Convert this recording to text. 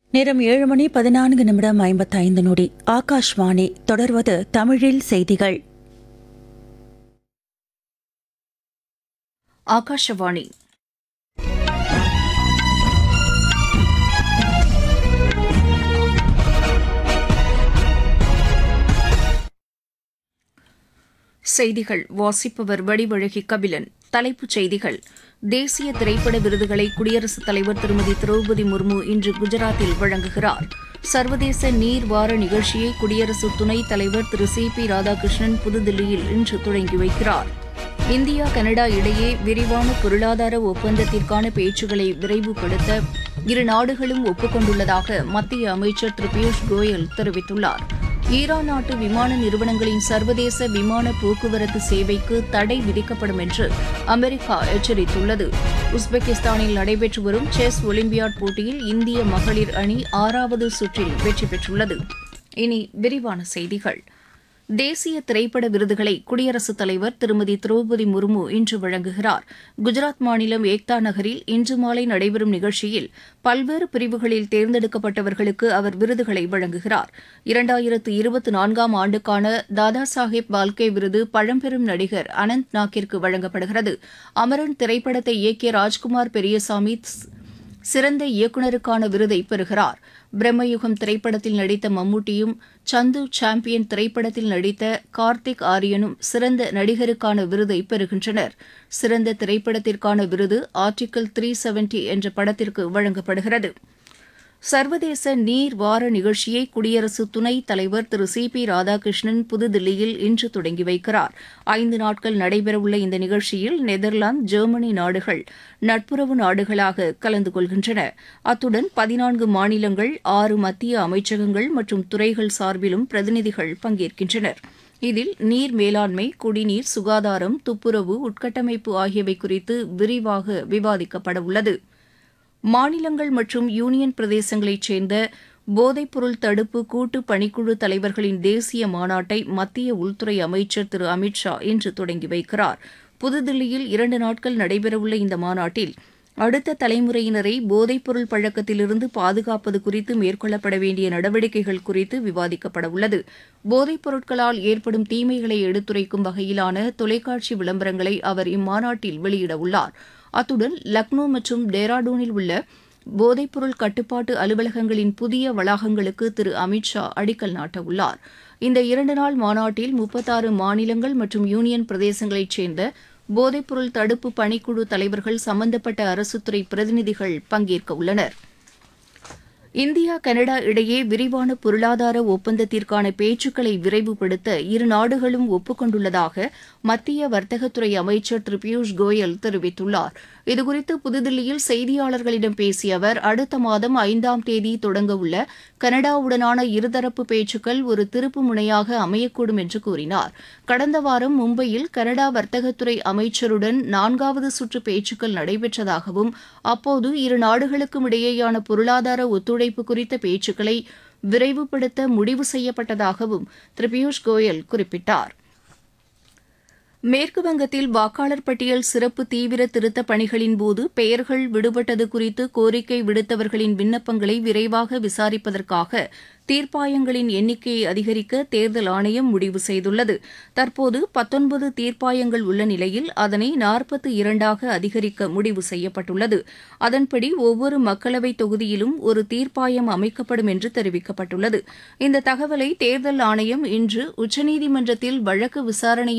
நேரம் ஏழு மணி பதினான்கு நிமிடம் ஐம்பத்தைந்து நொடி ஆகாஷ்வாணி தொடர்வது தமிழில் செய்திகள் ஆகாஷவாணி செய்திகள் வாசிப்பவர் வடிவழகி கபிலன் தலைப்புச் செய்திகள் தேசிய திரைப்பட விருதுகளை குடியரசுத் தலைவர் திருமதி திரௌபதி முர்மு இன்று குஜராத்தில் வழங்குகிறார் சர்வதேச நீர் வார நிகழ்ச்சியை குடியரசு துணைத் தலைவர் திரு சி பி ராதாகிருஷ்ணன் புதுதில்லியில் இன்று தொடங்கி வைக்கிறார் இந்தியா கனடா இடையே விரிவான பொருளாதார ஒப்பந்தத்திற்கான பேச்சுக்களை விரைவுபடுத்த இரு நாடுகளும் ஒப்புக்கொண்டுள்ளதாக மத்திய அமைச்சர் திரு பியூஷ் கோயல் தெரிவித்துள்ளார் ஈரான் நாட்டு விமான நிறுவனங்களின் சர்வதேச விமான போக்குவரத்து சேவைக்கு தடை விதிக்கப்படும் என்று அமெரிக்கா எச்சரித்துள்ளது உஸ்பெகிஸ்தானில் நடைபெற்று வரும் செஸ் ஒலிம்பியாட் போட்டியில் இந்திய மகளிர் அணி ஆறாவது சுற்றில் வெற்றி பெற்றுள்ளது இனி விரிவான செய்திகள் தேசிய திரைப்பட விருதுகளை குடியரசுத் தலைவர் திருமதி திரௌபதி முர்மு இன்று வழங்குகிறார் குஜராத் மாநிலம் ஏக்தா நகரில் இன்று மாலை நடைபெறும் நிகழ்ச்சியில் பல்வேறு பிரிவுகளில் தேர்ந்தெடுக்கப்பட்டவர்களுக்கு அவர் விருதுகளை வழங்குகிறார் இரண்டாயிரத்து இருபத்தி நான்காம் ஆண்டுக்கான தாதா சாஹேப் பால்கே விருது பழம்பெரும் நடிகர் அனந்த் நாக்கிற்கு வழங்கப்படுகிறது அமரன் திரைப்படத்தை இயக்கிய ராஜ்குமார் பெரியசாமி சிறந்த இயக்குநருக்கான விருதை பெறுகிறார் பிரம்மயுகம் திரைப்படத்தில் நடித்த மம்முட்டியும் சந்து சாம்பியன் திரைப்படத்தில் நடித்த கார்த்திக் ஆரியனும் சிறந்த நடிகருக்கான விருதை பெறுகின்றனர் சிறந்த திரைப்படத்திற்கான விருது ஆர்டிகிள் த்ரீ செவன்டி என்ற படத்திற்கு வழங்கப்படுகிறது சர்வதேச நீர் வார நிகழ்ச்சியை குடியரசு துணைத் தலைவர் திரு சி பி ராதாகிருஷ்ணன் புதுதில்லியில் இன்று தொடங்கி வைக்கிறார் ஐந்து நாட்கள் நடைபெறவுள்ள இந்த நிகழ்ச்சியில் நெதர்லாந்து ஜெர்மனி நாடுகள் நட்புறவு நாடுகளாக கலந்து கொள்கின்றன அத்துடன் பதினான்கு மாநிலங்கள் ஆறு மத்திய அமைச்சகங்கள் மற்றும் துறைகள் சார்பிலும் பிரதிநிதிகள் பங்கேற்கின்றனர் இதில் நீர் மேலாண்மை குடிநீர் சுகாதாரம் துப்புரவு உட்கட்டமைப்பு ஆகியவை குறித்து விரிவாக விவாதிக்கப்பட உள்ளது மாநிலங்கள் மற்றும் யூனியன் பிரதேசங்களைச் சேர்ந்த போதைப்பொருள் தடுப்பு கூட்டு பணிக்குழு தலைவர்களின் தேசிய மாநாட்டை மத்திய உள்துறை அமைச்சர் திரு அமித் ஷா இன்று தொடங்கி வைக்கிறார் புதுதில்லியில் இரண்டு நாட்கள் நடைபெறவுள்ள இந்த மாநாட்டில் அடுத்த தலைமுறையினரை போதைப்பொருள் பழக்கத்திலிருந்து பாதுகாப்பது குறித்து மேற்கொள்ளப்பட வேண்டிய நடவடிக்கைகள் குறித்து விவாதிக்கப்பட உள்ளது போதைப் பொருட்களால் ஏற்படும் தீமைகளை எடுத்துரைக்கும் வகையிலான தொலைக்காட்சி விளம்பரங்களை அவர் இம்மாநாட்டில் வெளியிட உள்ளார் அத்துடன் லக்னோ மற்றும் டேராடூனில் உள்ள போதைப்பொருள் கட்டுப்பாட்டு அலுவலகங்களின் புதிய வளாகங்களுக்கு திரு அமித் ஷா அடிக்கல் நாட்டவுள்ளார் இந்த இரண்டு நாள் மாநாட்டில் முப்பத்தாறு மாநிலங்கள் மற்றும் யூனியன் பிரதேசங்களைச் சேர்ந்த போதைப்பொருள் தடுப்பு பணிக்குழு தலைவர்கள் சம்பந்தப்பட்ட அரசுத்துறை பிரதிநிதிகள் பங்கேற்க உள்ளனர் இந்தியா கனடா இடையே விரிவான பொருளாதார ஒப்பந்தத்திற்கான பேச்சுக்களை விரைவுபடுத்த இரு நாடுகளும் ஒப்புக்கொண்டுள்ளதாக மத்திய வர்த்தகத்துறை அமைச்சர் திரு பியூஷ் கோயல் தெரிவித்துள்ளார் இதுகுறித்து புதுதில்லியில் செய்தியாளர்களிடம் பேசிய அவர் அடுத்த மாதம் ஐந்தாம் தேதி தொடங்கவுள்ள கனடாவுடனான இருதரப்பு பேச்சுக்கள் ஒரு திருப்பு முனையாக அமையக்கூடும் என்று கூறினார் கடந்த வாரம் மும்பையில் கனடா வர்த்தகத்துறை அமைச்சருடன் நான்காவது சுற்று பேச்சுக்கள் நடைபெற்றதாகவும் அப்போது இரு நாடுகளுக்கும் இடையேயான பொருளாதார ஒத்துழைப்பு குறித்த பேச்சுக்களை விரைவுபடுத்த முடிவு செய்யப்பட்டதாகவும் திரு பியூஷ் கோயல் குறிப்பிட்டார் மேற்கு வங்கத்தில் வாக்காளர் பட்டியல் சிறப்பு தீவிர திருத்தப் பணிகளின் போது பெயர்கள் விடுபட்டது குறித்து கோரிக்கை விடுத்தவர்களின் விண்ணப்பங்களை விரைவாக விசாரிப்பதற்காக தீர்ப்பாயங்களின் எண்ணிக்கையை அதிகரிக்க தேர்தல் ஆணையம் முடிவு செய்துள்ளது தற்போது பத்தொன்பது தீர்ப்பாயங்கள் உள்ள நிலையில் அதனை நாற்பத்தி இரண்டாக அதிகரிக்க முடிவு செய்யப்பட்டுள்ளது அதன்படி ஒவ்வொரு மக்களவைத் தொகுதியிலும் ஒரு தீர்ப்பாயம் அமைக்கப்படும் என்று தெரிவிக்கப்பட்டுள்ளது இந்த தகவலை தேர்தல் ஆணையம் இன்று உச்சநீதிமன்றத்தில் வழக்கு விசாரணையின்